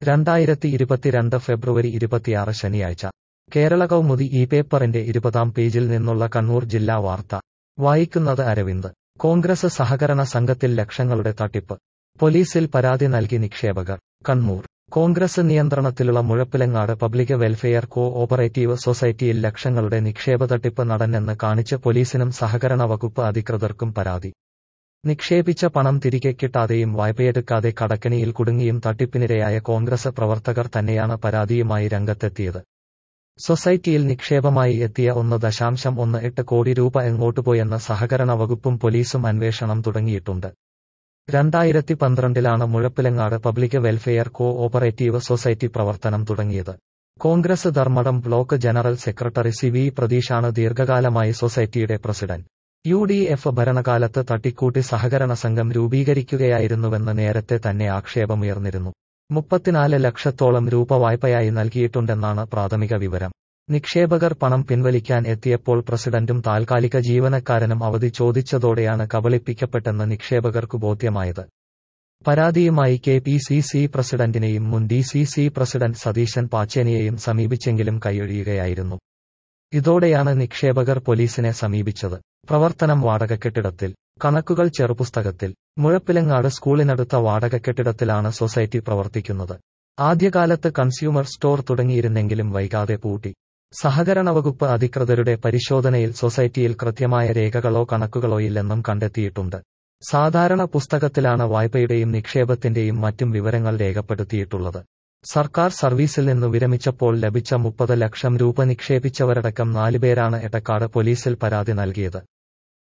രണ്ടായിരത്തി ഇരുപത്തിരണ്ട് ഫെബ്രുവരി ഇരുപത്തിയാറ് ശനിയാഴ്ച കേരള കൗമുദി ഈ പേപ്പറിന്റെ ഇരുപതാം പേജിൽ നിന്നുള്ള കണ്ണൂർ ജില്ലാ വാർത്ത വായിക്കുന്നത് അരവിന്ദ് കോൺഗ്രസ് സഹകരണ സംഘത്തിൽ ലക്ഷങ്ങളുടെ തട്ടിപ്പ് പോലീസിൽ പരാതി നൽകി നിക്ഷേപകർ കണ്ണൂർ കോൺഗ്രസ് നിയന്ത്രണത്തിലുള്ള Muzhappilangad public welfare co operative സൊസൈറ്റിയിൽ ലക്ഷങ്ങളുടെ നിക്ഷേപ തട്ടിപ്പ് നടന്നെന്ന് കാണിച്ച് പോലീസിനും സഹകരണ വകുപ്പ് അധികൃതർക്കും പരാതി നിക്ഷേപിച്ച പണം തിരികെ കിട്ടാതെയും വായ്പയെടുക്കാതെ കടക്കണിയിൽ കുടുങ്ങിയും തട്ടിപ്പിനിരയായ കോൺഗ്രസ് പ്രവർത്തകർ തന്നെയാണ് പരാതിയുമായി രംഗത്തെത്തിയത് സൊസൈറ്റിയിൽ നിക്ഷേപമായി എത്തിയ ഒന്ന് ദശാംശം ഒന്ന് എട്ട് കോടി രൂപ എങ്ങോട്ടുപോയെന്ന് സഹകരണ വകുപ്പും പോലീസും അന്വേഷണം തുടങ്ങിയിട്ടുണ്ട് രണ്ടായിരത്തി പന്ത്രണ്ടിലാണ് Muzhappilangad public welfare co operative society പ്രവർത്തനം തുടങ്ങിയത് Congress Dharmadam block general secretary C V പ്രതീഷാണ് ദീർഘകാലമായി സൊസൈറ്റിയുടെ പ്രസിഡന്റ് യു ഡി എഫ് ഭരണകാലത്ത് തട്ടിക്കൂട്ടി സഹകരണ സംഘം രൂപീകരിക്കുകയായിരുന്നുവെന്ന് നേരത്തെ തന്നെ ആക്ഷേപമുയർന്നിരുന്നു മുപ്പത്തിനാല് ലക്ഷത്തോളം രൂപ വായ്പയായി നൽകിയിട്ടുണ്ടെന്നാണ് പ്രാഥമിക വിവരം നിക്ഷേപകർ പണം പിൻവലിക്കാൻ എത്തിയപ്പോൾ പ്രസിഡന്റും താൽക്കാലിക ജീവനക്കാരനും അവധി ചോദിച്ചതോടെയാണ് കബളിപ്പിക്കപ്പെട്ടെന്ന് നിക്ഷേപകർക്കു ബോധ്യമായത് പരാതിയുമായി കെ പി സി സി പ്രസിഡന്റിനെയും മുൻ D C C president Satheesan പാച്ചേനിയെയും സമീപിച്ചെങ്കിലും കൈയൊഴിയുകയായിരുന്നു ഇതോടെയാണ് നിക്ഷേപകർ പോലീസിനെ സമീപിച്ചത് പ്രവർത്തനം വാടക കെട്ടിടത്തിൽ കണക്കുകൾ ചെറുപുസ്തകത്തിൽ മുഴപ്പിലങ്ങാട് സ്കൂളിനടുത്ത വാടക കെട്ടിടത്തിലാണ് സൊസൈറ്റി പ്രവർത്തിക്കുന്നത് ആദ്യകാലത്ത് കൺസ്യൂമർ സ്റ്റോർ തുടങ്ങിയിരുന്നെങ്കിലും വൈകാതെ പൂട്ടി സഹകരണ വകുപ്പ് അധികൃതരുടെ പരിശോധനയിൽ സൊസൈറ്റിയിൽ കൃത്യമായ രേഖകളോ കണക്കുകളോ ഇല്ലെന്നും കണ്ടെത്തിയിട്ടുണ്ട് സാധാരണ പുസ്തകത്തിലാണ് വായ്പയുടെയും നിക്ഷേപത്തിന്റെയും മറ്റും വിവരങ്ങൾ രേഖപ്പെടുത്തിയിട്ടുള്ളത് സർക്കാർ സർവീസിൽ നിന്നു വിരമിച്ചപ്പോൾ ലഭിച്ച മുപ്പത് ലക്ഷം രൂപ നിക്ഷേപിച്ചവരടക്കം നാലുപേരാണ് എടക്കാട് പോലീസിൽ പരാതി നൽകിയത്